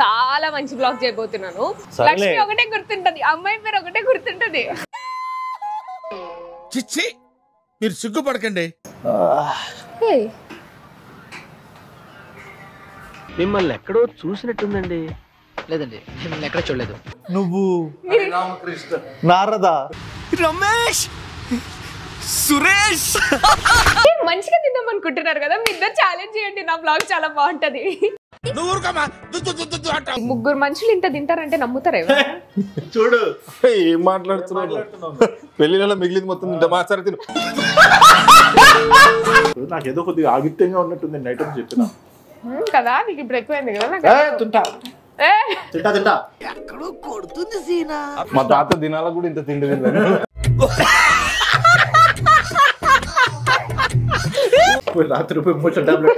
చాలా మంచి బ్లాగ్ చేయబోతున్నాను సర్లే. లక్ష్మి ఒకటే గుర్తుంటది అమ్మాయి పేరు ఒకటే గుర్తుంటది చిచ్చి మీరు సిగ్గుపడకండి ఏయ్, మిమ్మల్ని ఎక్కడో చూసినట్టుందండి లేదండి మిమ్మల్ని ఎక్కడ చూడలేదు నువ్వు రామకృష్ణ నారదా రమేష్ సురేష్ ఏం మంచిగా తిందాం అనుకుంటున్నారు కదా మీ ఇద్దరు ఛాలెంజ్ చేయండి నా బ్లాగ్ చాలా బాగుంటది నువ్వు ఊరుకోమా దుద్దు దుద్దు దుద్దు అంటావు ముగ్గురు మనుషులు ఇంత తింటారంటే నమ్ముతారా ఎవరైనా? చూడు ఏం మాట్లాడుతున్నావు పెళ్లిలో మిగిలింది మొత్తం ఇంత మాట్లాడి తిను నాకు ఏదో కొద్దిగా ఆగిత్యంగా ఉన్నట్టుంది నైట్ అని చెప్పిన హ్మ్, కదా నీకు ఇప్పుడు ఎక్కువైంది కదా నాకు ఏ, తింటా ఏ, తింటా తింటా మా తాత దినాలకు కూడా ఇంత తిండి తిన్నాను పోయి రాత్రి పోయి మోషన్ టాబ్లెట్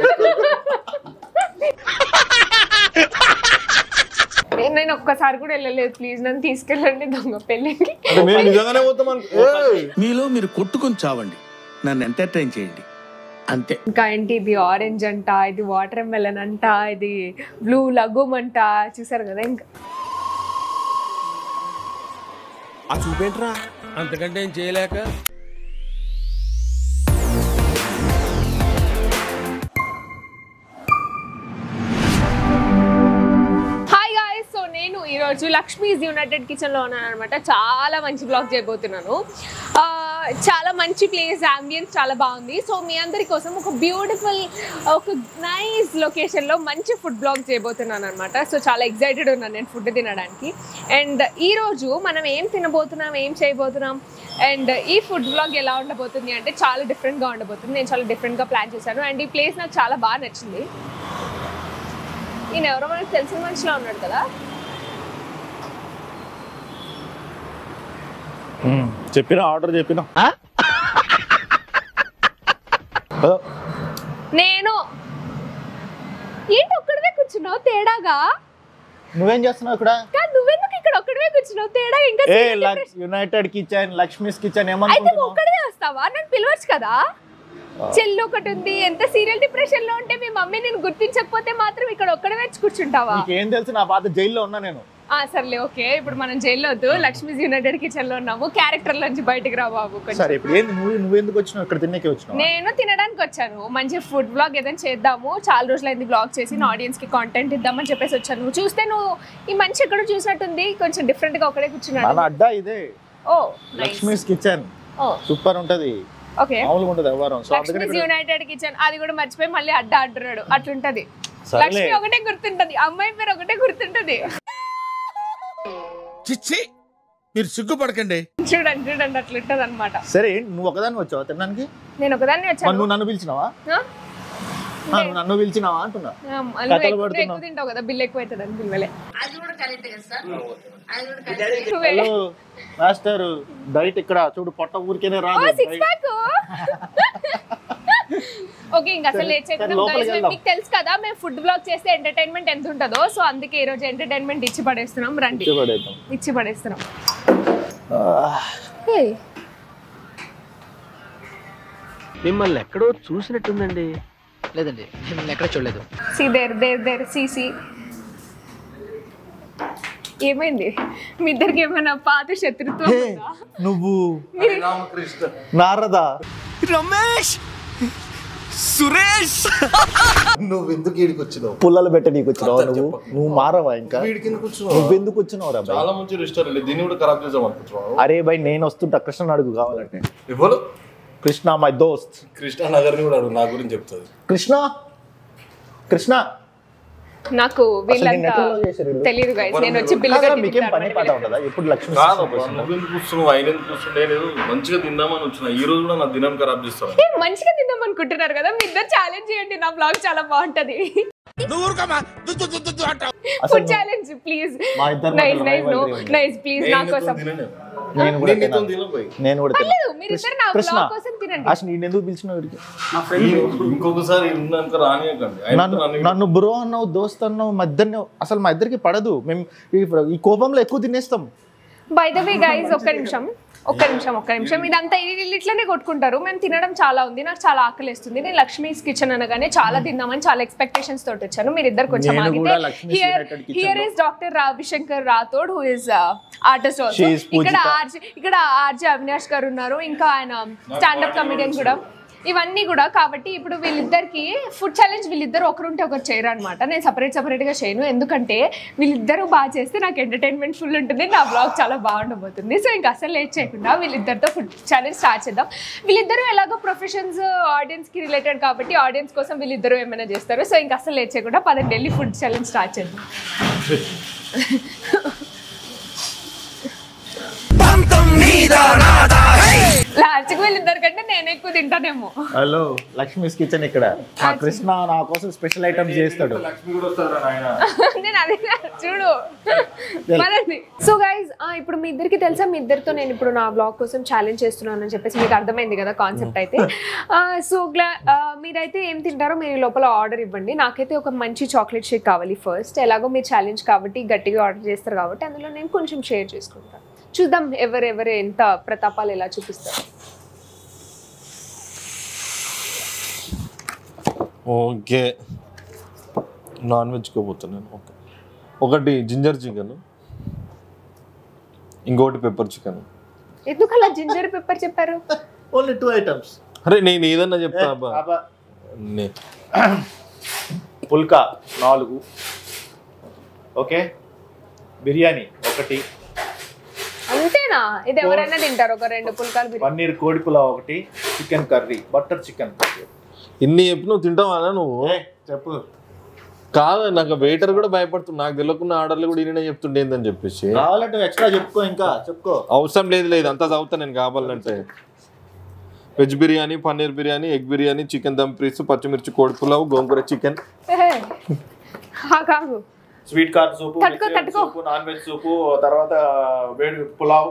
ఏ, నేను ఒక్కసారి కూడా వెళ్ళలేదు ప్లీజ్ నన్ను తీసుకెళ్ళండి దొంగ పెళ్ళికి అంటే మేము నిజంగానే పోతాం అనుకో ఏయ్! మీలో మీరు కొట్టుకొని చావండి నన్ను ఎంటర్టైన్ చేయండి అంతే ఇంకా ఏంటి ఇది ఆరెంజ్ అంట ఇది వాటర్ మెలన్ అంట ఇది బ్లూ లగూమ్ అంట చూసారు కదా ఇంకా ఆ చూపేంట్రా అంతకంటే ఏం చేయలేక హాయ్ గాయస్ సో నేను ఈరోజు లక్ష్మీస్ యునైటెడ్ కిచెన్లో ఉన్నాను అనమాట చాలా మంచి బ్లాగ్ చేయబోతున్నాను ఆ, చాలా మంచి ప్లేస్ అంబియన్స్ చాలా బాగుంది సో మీ అందరి కోసం ఒక బ్యూటిఫుల్ ఒక నైస్ లొకేషన్లో మంచి ఫుడ్ బ్లాగ్ చేయబోతున్నాను అనమాట సో చాలా ఎక్సైటెడ్ ఉన్నాను నేను ఫుడ్ తినడానికి అండ్ ఈరోజు మనం ఏం తినబోతున్నాం ఏం చేయబోతున్నాం అండ్ ఈ ఫుడ్ బ్లాగ్ ఎలా ఉండబోతుంది అంటే చాలా డిఫరెంట్గా ఉండబోతుంది నేను చాలా డిఫరెంట్గా ప్లాన్ చేశాను అండ్ ఈ ప్లేస్ నాకు చాలా బాగా నచ్చింది ఈయన ఎవరో మనకు తెలిసిన మనిషిలో ఉన్నాడు కదా చెప్పిన ఆర్డర్ చెప్పిన నేను ఏంటి ఒక్కడివే కూర్చున్నావు తేడాగా నువ్వేం చేస్తున్నావు ఇక్కడ కాదు నువ్వెందుకు ఇక్కడ ఒక్కడివే కూర్చున్నావు తేడా ఇంకా ఏ serial depression- United Kitchen Lakshmi's Kitchen అయితే నువ్వు ఏమనుకుంటున్నావు ఒక్కడివే వస్తావా నన్ను పిలవచ్చు కదా చెల్లి ఒకటి ఉంది ఎంత సీరియల్ డిప్రెషన్ లో ఉంటే మీ మమ్మీ నేను గుర్తించకపోతే మాత్రం ఇక్కడ ఒక్కడివే కూర్చుంటావా నీకేం తెలుసు నా పాత జైల్లో ఉన్నా నేను ఆ సర్లే ఓకే ఇప్పుడు మనం జైల్లో వద్దు లక్ష్మీస్ యునైటెడ్ కిచెన్ లో ఉన్నాము క్యారెక్టర్ నుంచి బయటికి రా బాబు కొంచెం సరే ఇప్పుడు ఏంది నువ్వు నువ్వెందుకు వచ్చినావు ఇక్కడ తిన్నకే వచ్చినావు నేను తినడానికి వచ్చాను మంచి ఫుడ్ బ్లాగ్ ఏదైనా చేద్దాము చాలా రోజులైంది బ్లాగ్ చేసి ఆడియన్స్ కి కాంటెంట్ ఇద్దామని చెప్పేసి వచ్చాను నువ్వు చూస్తే నువ్వు ఈ మంచి ఎక్కడ చూసినట్టుంది కొంచెం డిఫరెంట్ గా ఒకడే మన కూర్చున్నాడు అడ్డా ఇదే oh nice Lakshmi's Kitchen oh super ఉంటది ఓకే మామూలుగా ఉంటది వ్యవహారం సో అందుకని లక్ష్మీస్ ఇక్కడ- యునైటెడ్ కిచెన్ అది కూడా మర్చిపోయి మళ్ళీ అడ్డా అంటున్నాడు అట్లుంటది సర్లే. లక్ష్మి ఒకటే గుర్తుంటది అమ్మాయి పేరు ఒకటే గుర్తుంటది చిచ్చి మీరు సిగ్గుపడకండి చూడండి చూడండి అట్లుంటది అనమాట సరే ఏంటి నువ్వు ఒకదాన్ని వచ్చావా తినడానికి నేను ఒకదాన్ని మరి వచ్చాను నువ్వు నన్ను పిలిచినావా ఆ? ఆ, నువ్వు నన్ను పిలిచినావా అంటున్నా ఆ, నువ్వు కథలు ఎక్కువ- నువ్వు పడుతున్నావు. ఎక్కువ తింటావు కదా బిల్ ఎక్కువ అవుతుంది అని పిల్లలే హలో మాస్టర్ డైట్ ఇక్కడ చూడు పొట్ట ఊరికేనే రాదు సిక్స్ ప్యాక్ ఓకే ఇంకా అసలు లేట్ సరే, చేద్దాం లోపలికి guys. వెళ్దాం. మీకు తెలుసు కదా మేము ఫుడ్ బ్లాగ్ చేస్తే ఎంటర్టైన్మెంట్ ఎంత ఉంటుందో సో అందుకే ఈ రోజు ఎంటర్టైన్మెంట్ ఇచ్చి పడేస్తున్నాం రండి ఇష్టపడేద్దాం. ఇచ్చి పడేస్తున్నాం ఆ, Hey. మిమ్మల్ని ఎక్కడో చూసినట్టుందండి లేదండి మిమ్మల్ని ఎక్కడ చూడలేదు See there, there, there, see, see. ఏమైంది మీ ఇద్దరికి ఏమైనా పాత శత్రుత్వం హే, ఉందా? నువ్వు మీరు రామకృష్ణ నారదా రమేష్ సురేష్ నువ్వు ఎందుకు ఈడికి వచ్చినావు పుల్లలు పెట్ట నీకు వచ్చినావు నువ్వు నువ్వు మారవా ఇంకా వీడికి ఎందుకు వచ్చినావు నువ్వెందుకు వచ్చినావు రా బాయ్? చాలా మంచి రెస్టారెంట్ దీన్ని కూడా ఖరాబ్ చేద్దాం అనుకుంటున్నావు అరే బాయ్ నేను వస్తుంటా కృష్ణ అడుగు కావాలంటే ఇవ్వరు కృష్ణ మై దోస్త్ కృష్ణా నగర్ ని కూడా అడుగు నా గురించి చెప్తుంది కృష్ణ కృష్ణ నాకు వీళ్ళంతా ఎట్లా చేశారు వీళ్ళు? తెలియదు గైస్ నేను వచ్చి బిల్లు కాదా, కట్టి మీకేం పని తింటాను. పాట ఉండదా ఎప్పుడు లక్ష్మి కాదు నువ్వు ఎందుకు కూర్చున్నావు ఆయన ఎందుకు కూర్చుంటే నేను మంచిగా తిందామని వచ్చిన ఈ రోజు కూడా నా దినం ఖరాబ్ చేస్తాను ఏ, మంచిగా తిందాం అనుకుంటున్నారు కదా మీ ఇద్దరు ఛాలెంజ్ చేయండి నా బ్లాగ్ చాలా బాగుంటది నువ్వు ఊరుకోమా దుద్దు దుద్దు దుద్దు అంటావు ఫుడ్ ఛాలెంజ్ ప్లీజ్ మా ఇద్దరి నైస్ మధ్యలో నైస్ నో rivalry ఉంది. నైస్ ప్లీజ్ నా కోసం నేను కూడా నీతో తినాలి. తినపోయి నేను కూడా తినాలి. పర్లేదు మీరిద్దరు నా కృష్ణ బ్లాగ్ కోసం తినండి అసలు నేను ఎందుకు పిలిచినావు వీడికి ఇంకొకసారి ఉన్నాక రానియకండి ఆయన నన్ను నన్ను నన్ను బ్రో అన్నావు దోస్త్ అన్నావు మా ఇద్దరిని అసలు మా ఇద్దరికి పడదు మేము ఈ- ఈ కోపంలో ఎక్కువ తినేస్తాం బై ద వే గైస్ ఒక్క నిమిషం ఒక్క నిమిషం ఒక్క నిమిషం ఇదంతా వీళ్ళు ఇట్లనే కొట్టుకుంటారు మేము తినడం చాలా ఉంది నాకు చాలా ఆకలిస్తుంది నేను లక్ష్మీస్ కిచెన్ అనగానే చాలా తిందామని చాలా ఎక్స్పెక్టేషన్స్ తోటి వచ్చాను మీరు ఇద్దరు కొంచెం నేను ఆగితే కూడా Lakshmi's here United Kitchen here లో- is doctor Ravishankar Rathod who is artist also She is ఇక్కడ పూజిత. ఆర్జే ఇక్కడ ఆర్జే అవినాష్ గారు ఉన్నారు ఇంకా ఆయన స్టాండప్ కమెడియన్ కూడా ఇవన్నీ కూడా కాబట్టి ఇప్పుడు వీళ్ళిద్దరికి ఫుడ్ ఛాలెంజ్ వీళ్ళిద్దరు ఒకరుంటే ఒకరు చేయరు అనమాట నేను సపరేట్ సపరేట్ గా చేయను ఎందుకంటే వీళ్ళిద్దరూ బాగా చేస్తే నాకు ఎంటర్టైన్మెంట్ ఫుల్ ఉంటుంది నా బ్లాగ్ చాలా బాగుండబోతుంది సో ఇంకా అసలు లేట్ చేయకుండా వీళ్ళిద్దరితో ఫుడ్ ఛాలెంజ్ స్టార్ట్ చేద్దాం వీళ్ళిద్దరూ ఎలాగో ప్రొఫెషన్స్ ఆడియన్స్ కి రిలేటెడ్ కాబట్టి ఆడియన్స్ కోసం వీళ్ళిద్దరూ ఏమైనా చేస్తారు సో ఇంకా అసలు లేట్ చేయకుండా పదండి వెళ్ళి ఫుడ్ ఛాలెంజ్ స్టార్ట్ చేద్దాం లాస్ట్కి వీళ్ళిద్దరి కంటే నేను ఎక్కువ తింటానేమో హలో లక్ష్మీస్ కిచెన్ ఇక్కడ మా కృష్ణ నా కోసం స్పెషల్ ఐటమ్స్ చేస్తాడు లక్ష్మి కూడా వస్తారా నాయన నేను అదే చూడు మరండి సో గైజ్ ఇప్పుడు మీ ఇద్దరికి తెలుసా మీ ఇద్దరితో నేను ఇప్పుడు నా బ్లాగ్ కోసం ఛాలెంజ్ చేస్తున్నాను అని చెప్పేసి మీకు అర్థమైంది కదా కాన్సెప్ట్ అయితే సో గ్లా మీరైతే ఏం తింటారో మీరు ఈ లోపల ఆర్డర్ ఇవ్వండి నాకైతే ఒక మంచి చాక్లెట్ షేక్ కావాలి ఫస్ట్ ఎలాగో మీరు ఛాలెంజ్ కాబట్టి గట్టిగా ఆర్డర్ చేస్తారు కాబట్టి అందులో నేను కొంచెం షేర్ చేసుకుంటాను చూద్దాం ఎవరెవరు ఎంత ప్రతాపాలు ఎలా చూపిస్తారు ఓకే నాన్ వెజ్కి పోతున్నాను ఓకే ఒకటి జింజర్ చికెన్ ఇంకోటి పెప్పర్ చికెన్ ఎందుకు అలా జింజర్ పెప్పర్ చెప్పారు ఓన్లీ టూ ఐటమ్స్ అరే నేను ఏదన్నా చెప్తా అబ్బా నే- పుల్కా నాలుగు ఓకే బిర్యానీ ఒకటి అంతేనా ఇది ఎవరైనా తింటారు ఒక రెండు పుల్కాలు బిర్యానీ పన్నీర్ కోడి పులావ్ ఒకటి చికెన్ కర్రీ బటర్ చికెన్ ఇన్ని చెప్పి నువ్వు తింటావా నువ్వు చెప్పు కాదు నాకు వెయిటర్ కూడా భయపడుతుంది నాకు తెలియకున్న ఆర్డర్లు కూడా ఈయన చెప్తుండే ఏందని చెప్పేసి కావాలంటే ఎక్స్ట్రా చెప్పుకో ఇంకా చెప్పుకో అవసరం లేదు లేదు అంతా చదువుతా నేను కావాలంటే veg biryani paneer biryani egg biryani chicken dum piece పచ్చిమిర్చి కోడి పులావ్ గోంగూర చికెన్ ఏహే. ఆ కాదు స్వీట్ కార్న్ సూపు తట్టుకో, వెజ్ తట్టుకో. సూపు నాన్ వెజ్ సూపు తర్వాత వేడి పులావ్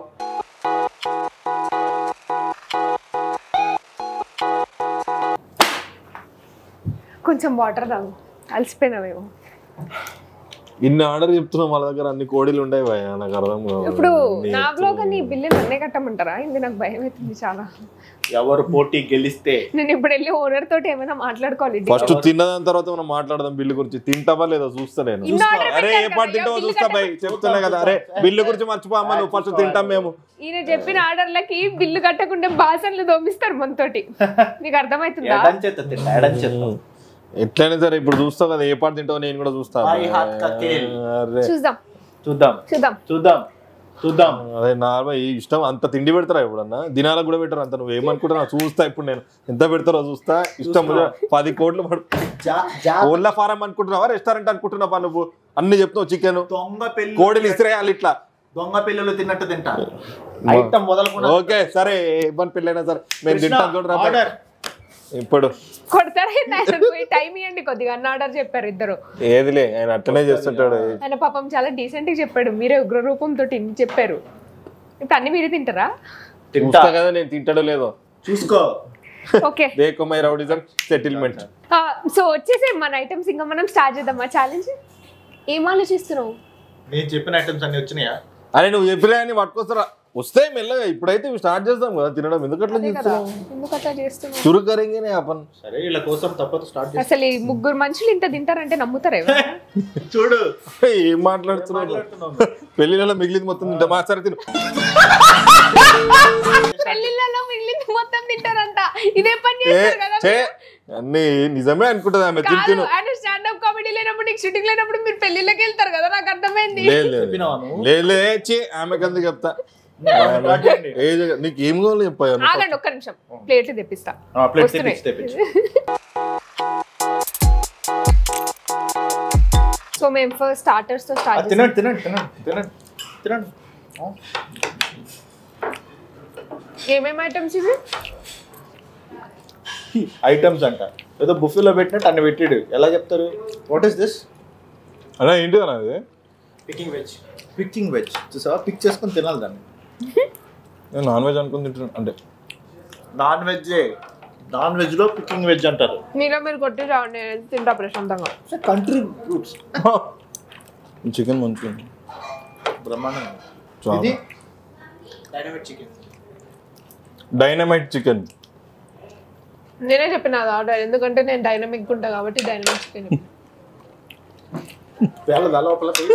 కొంచెం వాటర్ తాగు అలసిపోయినావేమో ఇన్ని ఆర్డర్ చెప్తున్నావు వాళ్ళ దగ్గర అన్ని కోడీలు ఉండేవి భయ్యా, నాకు అర్థం కాదు. ఇప్పుడు నీ నా బ్లాగ్ అని బిల్లు నన్నే కట్టమంటారా ఇది నాకు భయం అవుతుంది చాలా ఎవరు పోటీ గెలిస్తే నేను ఇప్పుడు వెళ్ళి ఓనర్ తోటి ఏమైనా మాట్లాడుకోవాలి ఫస్ట్ తిన్నదాని తర్వాత మనం మాట్లాడదాం బిల్లు గురించి తింటావా లేదా చూస్తా నేను ఇన్ని order అరే ఏ పెట్టారు పాటు కదా, తింటావో బిల్లు చూస్తా భయ్ చెప్తున్నా కదా అరే బిల్లు గురించి మర్చిపోమ్మా నువ్వు ఫస్ట్ తింటాం మేము ఈయన చెప్పిన ఆర్డర్లకి బిల్లు కట్టకుండా బాసన్లు దోమిస్తారు మనతోటి మీకు అర్థమవుతుందా ఎడం చేత తింటా ఎడం చేత ఎట్లయినా సరే ఇప్పుడు చూస్తావు కదా ఏ పాటు తింటావో నేను కూడా చూస్తా I have cocktail. అరే చూద్దాం చూద్దాం చూద్దాం చూద్దాం చూద్దాం అదే నార్మల్ ఈ ఇష్టం అంత తిండి పెడతారా ఎప్పుడన్నా దినాలకు కూడా పెట్టారు అంత నువ్వు ఏమనుకుంటున్నావు చూస్తా ఇప్పుడు నేను ఎంత పెడతారో చూస్తా ఇష్టం ఉంటే పది కోట్లు పడు జా- జా- ఓళ్ళ ఫారం అనుకుంటున్నావా రెస్టారెంట్ అనుకుంటున్నావా నువ్వు అన్ని చెప్తావు చికెన్ దొంగ పెళ్లి కోడిలు ఇసిరేయాలి ఇట్లా దొంగ పిల్లలు తిన్నట్టు తింటా ఐటమ్ వదలకుండా ఓకే సరే ఇబ్బంది పెళ్ళైనా సరే మేము తింటాం చూడరా ఆర్డర్ ఇప్పుడు కొడతారా టైం ఇవ్వండి కొద్దిగా అన్న ఆర్డర్ చెప్పారు ఇద్దరు ఏదిలే ఆయన అట్టనే చేస్తుంటాడు ఆయన పాపం చాలా డీసెంట్ గా చెప్పాడు మీరే ఉగ్ర రూపంతో ఇన్ని చెప్పారు ఇప్పుడు అన్ని మీరే తింటారా తింటా చూస్తా కదా నేను తింటాడో లేదో చూసుకో ఓకే దేకో మై రౌడిజం సెటిల్మెంట్ సో వచ్చేసి మన ఐటమ్స్ ఇంకా మనం స్టార్ట్ చేద్దామా ఛాలెంజ్ ఏం ఆలోచిస్తున్నావు నేను చెప్పిన ఐటమ్స్ అన్ని వచ్చినాయా అరే నువ్వు చెప్పినా అని పట్టుకొస్తారా వస్తే మెల్లగా ఇప్పుడైతే స్టార్ట్ చేస్తాం కదా తినడం ఎందుకు అట్లా అదే కదా చేస్తున్నావు ఎందుకు అట్లా చేస్తున్నావు చురు కరింగేనే ఆపన్ సరే వీళ్ళ కోసం తప్పదు స్టార్ట్ చేసి అసలు ఈ ముగ్గురు మనుషులు ఇంత తింటారంటే నమ్ముతారా ఎవరైనా? చూడు ఏం మాట్లాడుతున్నావు మాట్లాడుతున్నావు? పెళ్లిలో మిగిలింది మొత్తం తింటా మా సరే తిను పెళ్ళిళ్ళలో మిగిలింది మొత్తం తింటారంట ఇదే పని ఏ, చేస్తారు కదా చే మీరు? అన్ని నిజమే అనుకుంటుంది ఆమె తిను కాదు తిను ఆయన స్టాండప్ కామెడీ లేనప్పుడు నీకు షూటింగ్ లేనప్పుడు మీరు పెళ్లిళ్ళకి వెళ్తారు కదా నాకు అర్థమైంది లేదు లేదు చెప్పినావా నువ్వు? లేదు లే చే ఆమె కందుకు చెప్తా స్టార్ట్ చేయండి. ఏ జగ- నీకు ఏం కావాలి చెప్పాను ఆగండి ఒక్క నిమిషం ప్లేట్లు తెప్పిస్తా ఆ, ప్లేట్ వస్తున్నాయి. తెప్పించు తెప్పించు సో మేము ఫస్ట్ స్టార్టర్స్ తో ఆ, స్టార్ట్ చేస్తాం తినండి తినండి తినండి తినండి తినండి ఆ, ఏమేమి ఐటమ్స్ ఇవి ఐటమ్స్ అంట ఏదో బుఫేలో పెట్టినట్టు అన్ని పెట్టాడు ఎలా చెప్తారు వాట్ ఈస్ దిస్ అలా ఏంటి అన్న అది పికింగ్ వెజ్ పికింగ్ వెజ్ చూసావా పిక్ చేసుకొని తినాలి దాన్ని నేను నాన్ వెజ్ అనుకుని తింటున్నాను అంటే నాన్ వెజ్ నాన్ వెజ్ లో పికింగ్ వెజ్ అంటారు మీలో మీరు కొట్టి రావండి నేను తింటా ప్రశాంతంగా కంట్రీ ఫ్రూట్స్ చికెన్ మంచిగా ఉంది. బ్రహ్మాండంగా చాలా. ఇది డైనమిక్ చికెన్ డైనమైట్ చికెన్ నేనే చెప్పిన అది ఆర్డర్ ఎందుకంటే నేను డైనమిక్ ఉంటా కాబట్టి డైనమిక్ చికెన్ వెళ్ళదా లోపలికి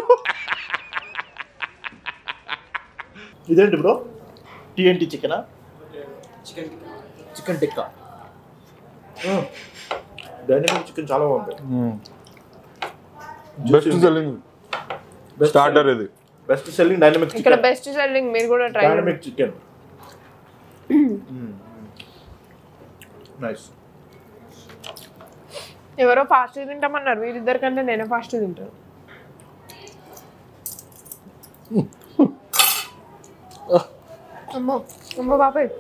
ఇదేంటి బ్రో టీఎన్టీ చికెనా chicken chicken tikka dynamic chicken చాలా బాగుంది బెస్ట్ సెల్లింగ్ స్టార్టర్ ఇది బెస్ట్ సెల్లింగ్ డైనమిక్ ఇక్కడ చికెన్ బెస్ట్ సెల్లింగ్ మీరు కూడా ట్రై డైనమిక్ చికెన్ నైస్ ఎవరో ఫాస్ట్ తింటామన్నారు వీరిద్దరి కంటే నేనే ఫాస్ట్ తింటాను అమ్మో అమ్మో బాబాయ్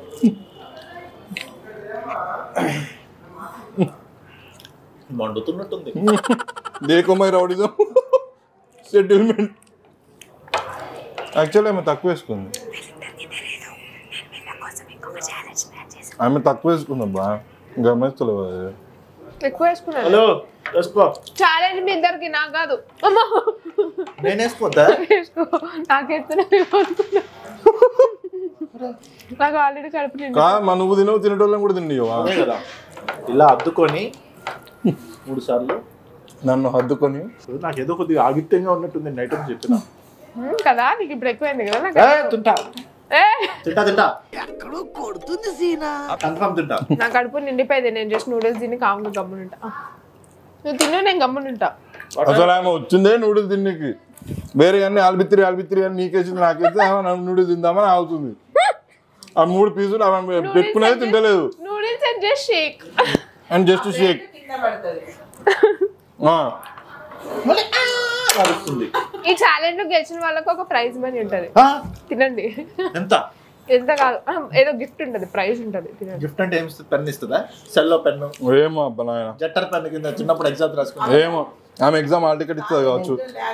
మండుతున్నట్టుంది దేకో మై రౌడిజం సెటిల్మెంట్ యాక్చువల్లీ ఆమె తక్కువ వేసుకుంది ఆమె తక్కువ వేసుకుందబ్బా గమనిస్తలేవు అది ఎక్కువ వేసుకున్నాను హలో వేసుకో ఛాలెంజ్ మీ ఇద్దరికి నాకు కాదు అమ్మో నేను వేసుకోవద్దా వేసుకో నాకెత్తున్నా నాకు ఆల్రెడీ కడుపు నిండు కాదు మా నువ్వు తినవు తినేటోళ్ళని కూడా తిండివా అదే కదా ఇలా అద్దుకొని మూడు సార్లు నన్ను హద్దుకొని నాకు ఏదో కొద్దిగా ఆగిత్యంగా ఉన్నట్టుంది నైట్ అని చెప్పిన హ్మ్, కదా నీకు ఇప్పుడు ఎక్కువైంది కదా నాకు ఏ, తింటా ఏ, తింటా తింటా కన్ఫర్మ్ తింటా నా కడుపు నిండిపోయింది నేను జస్ట్ నూడిల్స్ తిని కాముగా గమ్మునుంటా నువ్వు తిను నేను గమ్మునుంటా అసలు ఆమె వచ్చిందే నూడిల్స్ తిన్నికి వేరే అన్ని ఆల్బిత్రి ఆల్బిత్రి అని నీకేసింది నాకేస్తే ఆమె నూడిల్స్ తిందామని ఆగుతుంది ఆ మూడు పీసులు ఆమె పెట్టుకునేది తింటలేదు noodles and just shake and just shake నడుస్తుంది ఈ ఛాలెంజ్ లో గెలిచిన వాళ్ళకి ఒక ప్రైజ్ మనీ ఉంటది ఆ, తినండి ఎంత ఎంత కాదు ఆ, ఏదో గిఫ్ట్ ఉంటది ప్రైజ్ ఉంటది తినండి గిఫ్ట్ అంటే ఏమి పెన్ ఇస్తుందా సెల్లో పెన్ను ఏమో అబ్బా నాయన జట్టర్ పెన్ కింద చిన్నప్పుడు ఎగ్జామ్ రాసుకున్నా ఏమో ఆమె ఎగ్జామ్ హాల్ టికెట్ ఇస్తుంది కావచ్చు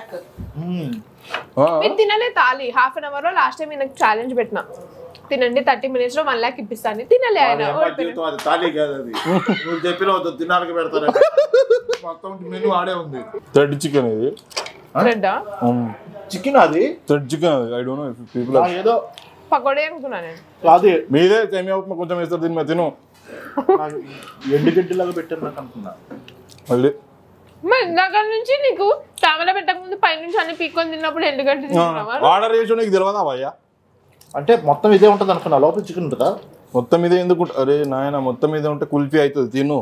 ఆ, మీరు తినలే తాలి హాఫ్ అన్ అవర్ లో లాస్ట్ టైం నాకు ఛాలెంజ్ పెట్టిన తినండి థర్టీ మినిట్స్ లో వన్ లాక్ ఇప్పిస్తాను తినలే ఆయన ఓడిపోయిన. జీవితం అది తాళీ కాదు అది నువ్వు చెప్పిన వద్దు తినాలకి పెడతారు మొత్తం మెనూ ఆడే ఉంది థ్రెడ్ చికెన్ ఇది బ్రెడ్డా చికెన్ అది థ్రెడ్ చికెన్ అది I don't know if people ఆ, ఏదో పకోడీ అనుకున్నా నేను అది మీదే సేమియా ఉప్మా కొంచెం వేస్తారు దీని మీద తిను నాకు ఎండుగడ్డిలాగా పెట్టారు నాకు అనుకున్నా మళ్ళీ మరి ఇందాక నుంచి నీకు తామర పెట్టక ముందు పైనుంచి అన్ని పీక్కొని తిన్నప్పుడు ఎందుకంటే తింటున్నావా ఆర్డర్ చేసి నీకు తెలియదా భయ్యా అంటే మొత్తం ఇదే ఉంటుంది అనుకున్నా లోపల చికెన్ ఉంటుందా మొత్తం ఇదే ఎందుకు ఉంట- అరే నాయన మొత్తం ఇదే ఉంటే కుల్ఫీ అవుతుంది తిను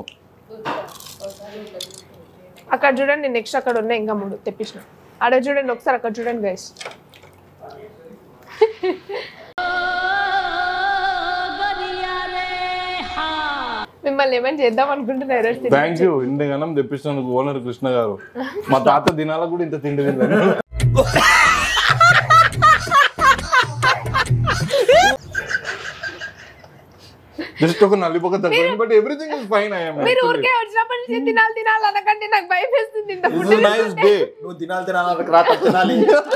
అక్కడ చూడండి నెక్స్ట్ అక్కడ ఉన్నాయి ఇంకా మూడు తెప్పించిన అక్కడ చూడండి ఒకసారి అక్కడ చూడండి గైస్ మిమ్మల్ని ఏమైనా చేద్దాం అనుకుంటున్నారు ఈరోజు తిని. థ్యాంక్ యూ ఇంత గనం తెప్పించినందుకు ఓనర్ కృష్ణ గారు మా తాత దినాలకు కూడా ఇంత తిండి తింటాను జస్ట్ ఒక నల్లిపోక తక్కువ but everything is fine I'm మీరు ఊరికే వచ్చినప్పటి నుంచి తినాలి తినాలి అనకంటే నాకు భయం వేస్తుంది ఇంత ఇట్స్ నైస్ డే నువ్వు తినాలి తినాలి రాత తినాలి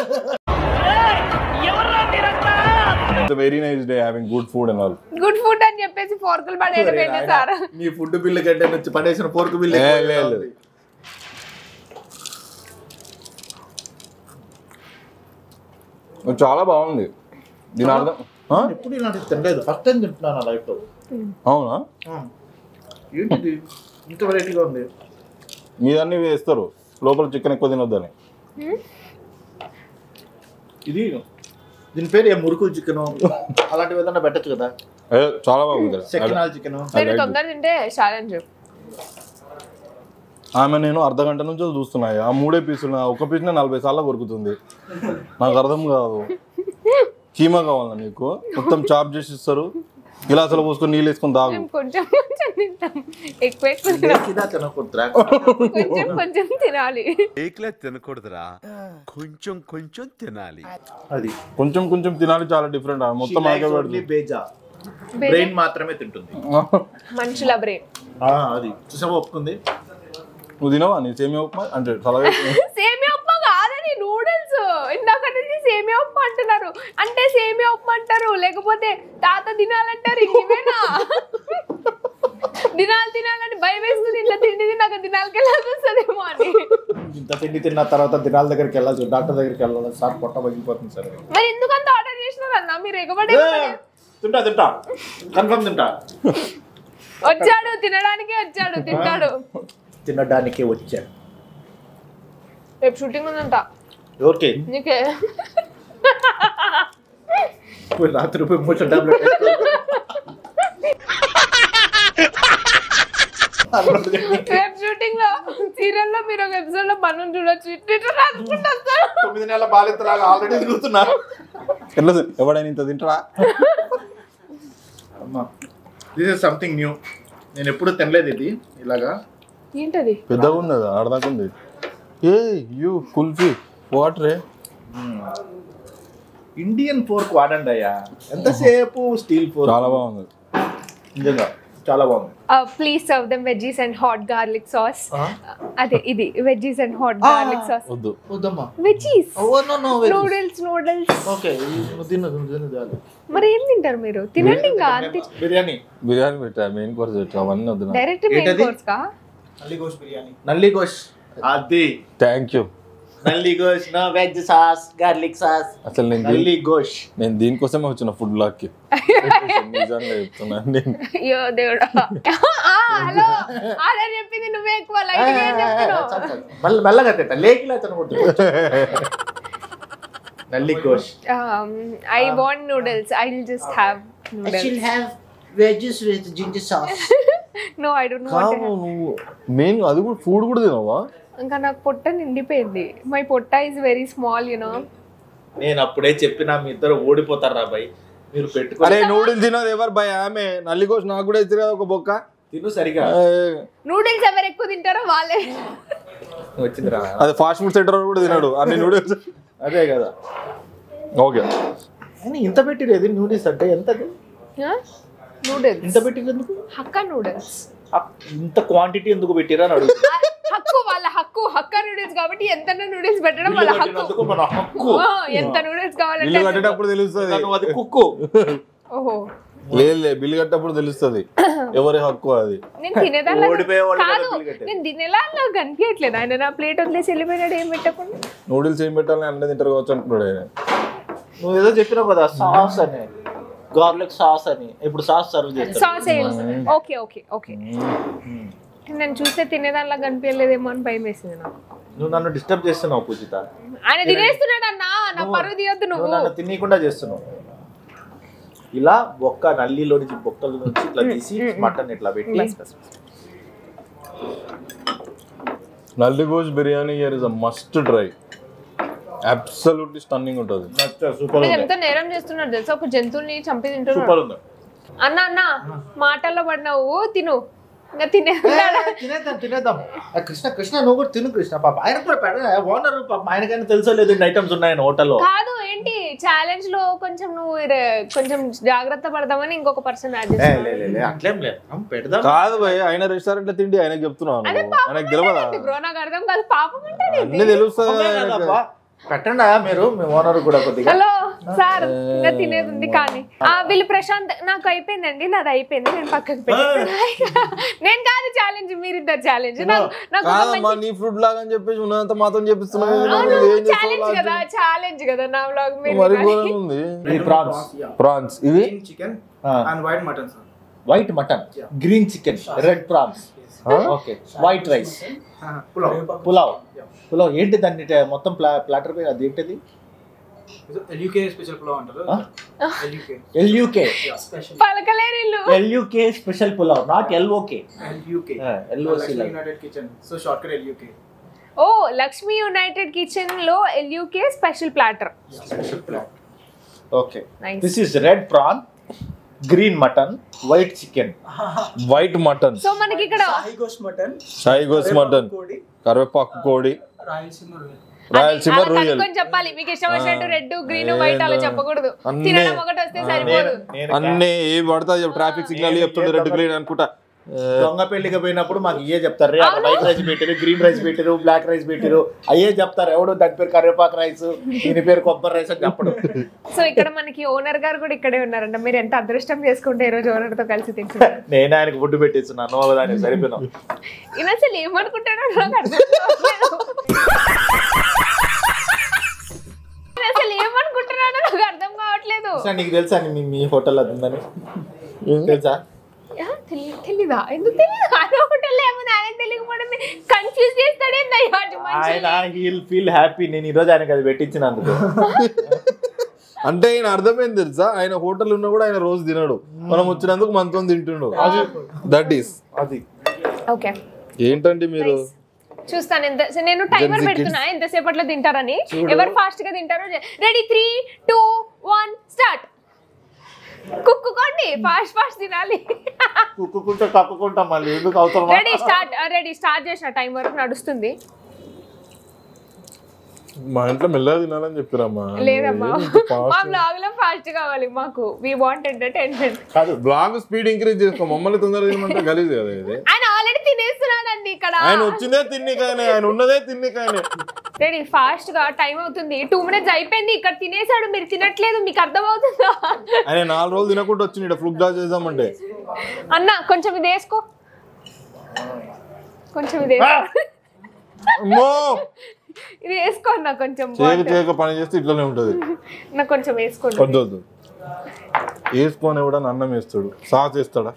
it's very nice day having good food and all good food అని చెప్పేసి ఫోర్కులు పడేయడం ఏంటి సార్ నీ ఫుడ్ బిల్లు కంటే నుంచి పడేసిన పోర్కు బిల్లు ఏ, ఎక్కువ లేదు. ఉంది. చాలా బాగుంది దీని అర్థం ఆ? ఎప్పుడు ఇలాంటివి తినలేదు ఫస్ట్ టైం తింటున్నాను నా లైఫ్ లో అవునా ఏంటిది ఇంత వెరైటీగా ఉంది మీదన్నీ వేస్తారు లోపల చికెన్ ఎక్కువ తినొద్దని ఇది దీని పేరు ఏ మురుకు చికెన్ అలాంటివి ఏదైనా పెట్టచ్చు కదా ఏ, చాలా బాగుంది సెకినాల్ చికెన్ మీరు తొందర తింటే ఛాలెంజ్ ఆమె నేను అర్ధ గంట నుంచి చూస్తున్నాయి ఆ మూడే పీసులు ఒక పీస్ నలభై సార్లు కొరుకుతుంది నాకు అర్థం కాదు కీమా కావాలా నీకు మొత్తం చాప్ చేసి ఇస్తారు గిలాసులు పోసుకొని నీళ్ళు వేసుకొని తాగు మేము కొంచెం కొంచెం తింటాం ఎక్కువ ఎక్కువ తినాలి తినకూడదురా కొంచెం కొంచెం తినాలి ఏక్లా తినకూడదురా కొంచెం కొంచెం తినాలి అది కొంచెం కొంచెం తినాలి చాలా డిఫరెంట్ మొత్తం ఆగే పెడుతుంది బేజా బ్రెయిన్ మాత్రమే తింటుంది మనుషుల బ్రెయిన్ ఆ, అది చూసావా ఒప్పుకుంది నువ్వు తినవా నీ సేమియా ఉప్మా అంటే సలహా సేమియా ఉప్మా కాదని నూడిల్స్ ఇందాక నుంచి సేమియా ఉప్మా అంటున్నారు అంటే సేమియా ఉప్మా అంటారు లేకపోతే తాత తినాలంటారు ఇవేనా దినాలు తినాలని భయం వేసుకుని ఇట్లా తిండి తిన్నాక దినాలకి వెళ్ళాల్సి వస్తుందేమో అని ఇంత తిండి తిన్న తర్వాత దినాల దగ్గరికి వెళ్ళాలి డాక్టర్ దగ్గరికి వెళ్ళాలి సార్ పొట్ట పగిలిపోతుంది సార్ మరి ఎందుకంత ఆర్డర్ చేసినారు అన్న మీరు ఎగబడే తింటా తింటా కన్ఫర్మ్ తింటా వచ్చాడు తినడానికే వచ్చాడు తింటాడు తినడానికి వచ్చా రేపు షూటింగ్ ఉందంట ఎవరికి నీకే పోయి రాత్రి పోయి మోషన్ టాబ్లెట్ రేపు షూటింగ్ లో సీరియల్ లో మీరు ఒక ఎపిసోడ్ లో మనం చూడొచ్చు ఇట్లా ఇట్లా రాసుకుంటూ వస్తారు. తొమ్మిది నెలల బాలింతలాగా ఆల్రెడీ తిరుగుతున్నా ఎట్లా ఎవడైనా ఇంత తింటరా అమ్మా దిస్ ఇస్ సంథింగ్ న్యూ నేను ఎప్పుడు తినలేదు ఇది ఇలాగా ఏంటది పెద్దగా ఉంది అది ఆడదాకా ఉంది ఏ యూ కుల్ఫీ వాటరే ఇండియన్ ఫోర్క్ వాడండి అయ్యా ఎంతసేపు స్టీల్ ఫోర్క్ చాలా బాగుంది నిజంగా చాలా బాగుంది please serve dum veggies and hot garlic sauce అదే ఇది veggies and hot garlic sauce వద్దు వద్దమ్మా veggies oh no no noodles noodles okay నువ్వు తిను నువ్వు తిను చాలు మరి ఏం తింటారు మీరు తినండి ఇంకా అంతే బిర్యానీ బిర్యానీ పెట్టా మెయిన్ కోర్స్ పెట్టా అవన్నీ వద్దు డైరెక్ట్ మెయిన్ ఏంటది? కోర్స్ కా నల్లి గోష్ అది thank you nalli gosht no veg sauce garlic sauce అసలు నేను దీని- నల్లి గోష్ నేను దీనికోసమే వచ్చిన ఫుడ్ బ్లాక్ కి నిజంగా చెప్తున్నాను నేను అయ్యో దేవుడా హలో అదే చెప్పింది నువ్వే ఎక్కువ లైట్ గా ఏం చెప్తున్నావు మళ్ళీ మెల్లగా తింటా లేకిలా తినకూడదు nalli gosht I want noodles I will just have noodles have veggies with ginger sauce. No I don't కాదు వాంట్ నువ్వు మెయిన్ అది కూడా ఫుడ్ కూడా తినవా ఇంకా నాకు పొట్ట నిండిపోయింది మై పొట్ట is very small you know నేను అప్పుడే చెప్పినా మీ ఇద్దరు ఓడిపోతారు రా భయ్ మీరు పెట్టుకో అరే నూడిల్స్ తినదు ఎవరు భయ ఆమె నల్లి కోసి నాకు కూడా ఇచ్చి ఒక బొక్క తిను సరిగా ఏ, నూడిల్స్ ఎవరు ఎక్కువ తింటారో వాళ్ళే వచ్చిందిరా అది ఫాస్ట్ ఫుడ్ సెంటర్ కూడా తినడు అన్ని నూడిల్స్ అదే కదా ఓకే అని ఇంత పెట్టిరేది నూడిల్స్ అంటే ఎంతది నూడిల్స్ ఇంత పెట్టిరు ఎందుకు హక్కా నూడిల్స్ ఆ, ఇంత క్వాంటిటీ ఎందుకు పెట్టిరా అని అడుగు హక్కు వాళ్ళ హక్కు హక్కా నూడిల్స్ కాబట్టి ఎంత నూడిల్స్ పెట్టడం వాళ్ళ హక్కు పెట్టినందుకు మన హక్కు ఓ, ఎంత నూడిల్స్ కావాలంటే బిల్లు అంత. కట్టేటప్పుడు తెలుస్తుంది నన్ను అది కుక్కు ఓహో లేదు లేదు బిల్లు కట్టేటప్పుడు తెలుస్తుంది ఎవరి హక్కు అది నేను తినేదాన్ని ఓడిపోయేవాళ్ళు కదా కాదు బిల్లు కట్టేది. నేను తినేలా నాకు కనిపించట్లేదు ఆయన నా ప్లేట్ వదిలేసి వెళ్ళిపోయినాడు ఏం పెట్టకుండా నూడిల్స్ ఏం పెట్టాలని అన్నీ తింటారు కావచ్చు అంటున్నాడు ఆయన నువ్వు ఏదో చెప్పినావు కదా సాస్ అని గార్లిక్ సాస్ అని ఇప్పుడు సాస్ సర్వ్ చేస్తా సాస్ ఓకే ఓకే ఓకే నేను చూస్తే తినేదానిలా కనిపించలేదేమో అని భయం వేసింది నాకు నువ్వు నన్ను డిస్టర్బ్ చేస్తున్నావు పూజిత ఆయన తినేస్తున్నాడు అన్న నా పరువు తీయొద్దు నువ్వు నువ్వు నన్ను తినకుండా చేస్తున్నావు ఇలా బొక్క నల్లిలో నుంచి బొక్కల నుంచి ఇట్లా తీసి మటన్ ఇట్లా పెట్టి nalli gosht biryani here is a must try absolutely stunning ఉంటుంది సూపర్ మీరు ఉంది ఎంత నేరం చేస్తున్నారు తెలుసా ఒక జంతువుని చంపి తింటున్నాడు సూపర్ ఉంది అన్న అన్న మాటల్లో పడినావు తిను ఇంకా తినేస్తున్నాడు తినేద్దాం తినేద్దాం ఆ, కృష్ణ కృష్ణ నువ్వు కూడా తిను కృష్ణ పాప ఆయన కూడా పెడ ఓనర్ పాప ఆయనకైనా తెలుసో లేదు ఇన్ని ఐటమ్స్ ఉన్నాయని హోటల్లో కాదు ఏంటి ఛాలెంజ్ లో కొంచెం నువ్వు ఇర- కొంచెం జాగ్రత్త పడదామని ఇంకొక పర్సన్ యాడ్ ఏ, చేస్తాను లే, లే, లే, అట్లేం లేదు ఆ, పెడదాం కాదు భయ్ ఆయన రెస్టారెంట్ లో తిండి ఆయనకి చెప్తున్నాను ఆయనకి తెలియదా బ్రో నాకు అర్థం కాదు పాపం అంటే అన్ని తెలుస్తుంది అమ్మే కదబ్బా. పెట్టండి ఆ, మీరు మీ ఓనర్ కూడా కొద్దిగా హలో సార్ ఇంకా తినేది ఉంది కానీ ఆ వీళ్ళు ప్రశాంత్ నాకు అయిపోయిందండి నాది అయిపోయింది నేను పక్కకు పెట్టేస్తాను నేను కాదు ఛాలెంజ్ మీరిద్దరు ఛాలెంజ్ నాకు నాకు ఒక కాదమ్మా నీ ఫుడ్ లాగా అని చెప్పేసి ఉన్నంత మాత్రం చెప్పిస్తున్నావు అవును ఏం చేస్తావు ఛాలెంజ్ కదా ఛాలెంజ్ కదా నా వ్లాగ్ మీరు మరి కానీ. ఘోరంగా ఉంది ఇది ప్రాన్స్ ప్రాన్స్ ఇవి chicken ఆ, and white mutton, sir. White mutton green chicken red prawns okay white rice Uh, pulao. Pulao pulao ఏంటి దాన్ని ట- మొత్తం ప్లా ప్లాటర్ పై అది ఏంటిది Is it LUK special pulao అంటారు Huh? LUK. ఎల్యూకే Yeah, special. పలకలేరు ఇల్లు LUK special pulao not LOK LUK. LOC Lakshmi United Kitchen. So shortcut LUK. Oh Lakshmi United Kitchen లో LUK special platter Special pulao. Okay nice this is red prawn green mutton white chicken white mutton so మనకి ఇక్కడ Sahi ghost mutton. Sahi gosht mutton Kodi. కరివేపాకు కోడి Rayalaseema royal. Rayalaseema అలా రొయ్యల్ కనుక్కొని చెప్పాలి మీకు ఇష్టం వచ్చినట్టు రెడ్ గ్రీన్ వైట్ అలా చెప్పకూడదు అన్నీ- తినడం ఒకటి వస్తే సరిపోదు అన్ని ఏ పడతా ట్రాఫిక్ సిగ్నల్ చెప్తుండే రెడ్ గ్రీన్ అనుకుంటా దొంగ పెళ్లికి పోయినప్పుడు మాకు ఇయే చెప్తారు రే అక్కడ వైట్ రైస్ పెట్టారు గ్రీన్ రైస్ పెట్టారు బ్లాక్ రైస్ పెట్టారు అయ్యే చెప్తారు ఎవడు దాని పేరు కరివేపాకు రైస్ దీని పేరు కొబ్బరి రైస్ అని చెప్పడం సో ఇక్కడ మనకి ఓనర్ గారు కూడా ఇక్కడే ఉన్నారంట మీరు ఎంత అదృష్టం చేసుకుంటే ఈ రోజు ఓనర్ తో కలిసి తింటున్నారు నేను ఆయనకు ఫుడ్ పెట్టిస్తున్నాను నువ్వు దానికి సరిపోయినావు ఈయన అసలు ఏమనుకుంటాడో నాకు అర్థం కావట్లేదు. ఈయన అసలు ఏమనుకుంటున్నాడో నాకు అర్థం కావట్లేదు అవసరం నీకు తెలుసా నీ- మీ మీ హోటల్ అది ఉందని తెలుసా ఆ, తెలి- తెలీదా ఎందుకు తెలీదు ఆయన హోటల్ ఏమన్నా ఆయన తెలియకపోవడం కన్ఫ్యూజ్ చేస్తాడేందా ఆయన హీల్ ఫీల్ హ్యాపీ నేను ఈరోజు ఆయనకి అది పెట్టించినందుకు అంటే ఆయన అర్థమైంది తెలుసా ఆయన హోటల్ ఉన్నా కూడా ఆయన రోజు తినడు మనం వచ్చినందుకు మనతో తింటుండు దట్ ఈస్ అది ఓకే ఏంటండి మీరు చూస్తాను ఎంత నేను టైమర్ Gen Z పెడుతున్నా ఎంతసేపట్లో తింటారని ఎవరు ఫాస్ట్ గా తింటారో ready three two one start కుక్కుకోండి ఫాస్ట్ ఫాస్ట్ తినాలి కుక్కుంటా కక్కుకుంటాం మళ్ళీ ఎందుకు అవసరం రెడీ స్టార్ట్ రెడీ స్టార్ట్ చేసిన టైం వరకు నడుస్తుంది మా ఇంట్లో మెల్లగా తినాలని చెప్పారమ్మా లేదమ్మా మా బ్లాగ్ లో ఫాస్ట్ కావాలి మాకు వి వాంట్ ఎంటర్టైన్మెంట్ కాదు బ్లాగ్ స్పీడ్ ఇంక్రీజ్ చేసుకో మమ్మల్ని తొందరగా తినమంటే గలీజ్ కదా ఇది ఆయన ఆల్రెడీ తినేస్తున్నాడండి ఇక్కడ ఆయన వచ్చిందే తిన్నికాయనే ఆయన ఉన్నదే తిన్నికాయనే రెడీ ఫాస్ట్ గా టైం అవుతుంది టూ మినిట్స్ అయిపోయింది ఇక్కడ తినేసాడు మీరు తినట్లేదు మీకు అర్థమవుతుందా ఆయన నాలుగు రోజులు తినకుండా వచ్చి ఇక్కడ ఫ్లుక్ డా చేద్దామంటే అన్న కొంచెం ఇది వేసుకో కొంచెం ఇది వేసుకో అమ్మో ఇది వేసుకో అన్న కొంచెం చేయక చేయక పని చేస్తే ఇట్లనే ఉంటది నా కొంచెం వేసుకోండి వద్దు వద్దు వేసుకొని కూడా అన్నం వేస్తాడు సాస్ వేస్తాడా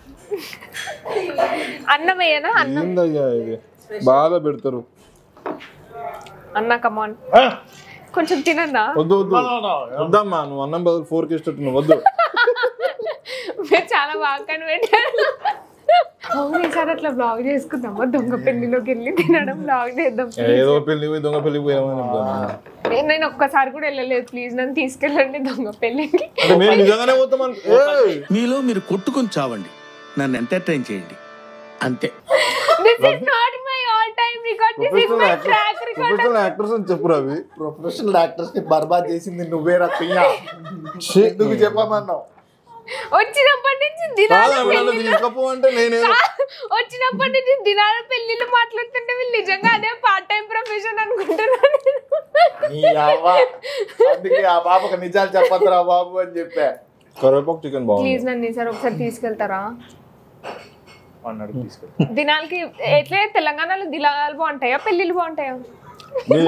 అన్నం వేయనా అన్నం ఏందయ్యా ఇది బాధ పెడతారు అన్న కమాన్ కొంచెం తినన్నా వద్దు వద్దు వద్దమ్మా నువ్వు అన్నం బదులు ఫోర్ కి ఇష్టట్టు వద్దు మీరు చాలా బాగా కనిపెట్టారు అవును ఈసారి అట్లా బ్లాగ్ చేసుకుందామా దొంగ పెళ్లిలోకి వెళ్ళి తినడం బ్లాగ్ చేద్దాం ఏదో పెళ్లి పోయి దొంగ పెళ్లి పోయామని చెప్తాను నేను- నేను ఒక్కసారి కూడా వెళ్ళలేదు ప్లీజ్ నన్ను తీసుకెళ్ళండి దొంగ పెళ్లికి అంటే మేము నిజంగానే పోతాం అను- ఏయ్! మీలో మీరు కొట్టుకొని చావండి నన్ను ఎంటర్టైన్ చేయండి అంతే this is not my all time record this is professional my actor track record professional actors అని చెప్పు రవి ప్రొఫెషనల్ యాక్టర్స్ ని బర్బాద్ చేసింది నువ్వే రక్కియా ఎందుకు చెప్పమన్నావు వచ్చినప్పటి నుంచి దినాల కాదా నన్ను పెళ్లిళ్ళు తీసుకపో అంటే నేనే వచ్చినప్పటి నుంచి దినాల పెళ్లిళ్ళు మాట్లాడుతుంటే వీళ్ళు నిజంగా అదే పార్ట్ టైం ప్రొఫెషన్ అనుకుంటున్నాను నీ అవ్వ అందుకే ఆ బాబుకు నిజాలు చెప్పద్దురా బాబు అని చెప్పా కరివేపాకు చికెన్ బాగుంది ప్లీజ్ నన్ను ఈసారి ఒకసారి తీసుకెళ్తారా అన్నాడు తీసుకెళ్ళి దినాలకి ఎట్లే తెలంగాణలో దినాలు బాగుంటాయా పెళ్లిళ్ళు బాగుంటాయా మీ-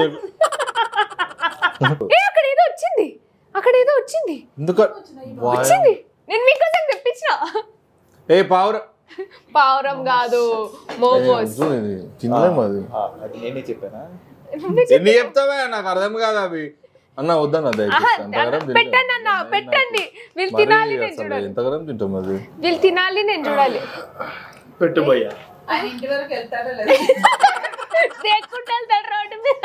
ఏ అక్కడ ఏదో వచ్చింది అక్కడ ఏదో వచ్చింది ఎందుక వచ్చింది నేను మీకోసం తెప్పించిన ఏ పావుర పావురం కాదు మోమోస్ తినలేము అది ఆ, అది నేనే చెప్పానా ఎన్ని చెప్తావా నాకు అర్థం కాదు అవి అన్న వద్దన్న దయచేసి అంతగానం తినలేము. పెట్టండి అన్న పెట్టండి వీళ్ళు మరి తినాలి నేను అసలు చూడాలి ఎంతగానం తింటాం అది వీళ్ళు తినాలి నేను చూడాలి పెట్టుబోయా దేక్కుంటూ వెళ్తాడు రోడ్డు మీద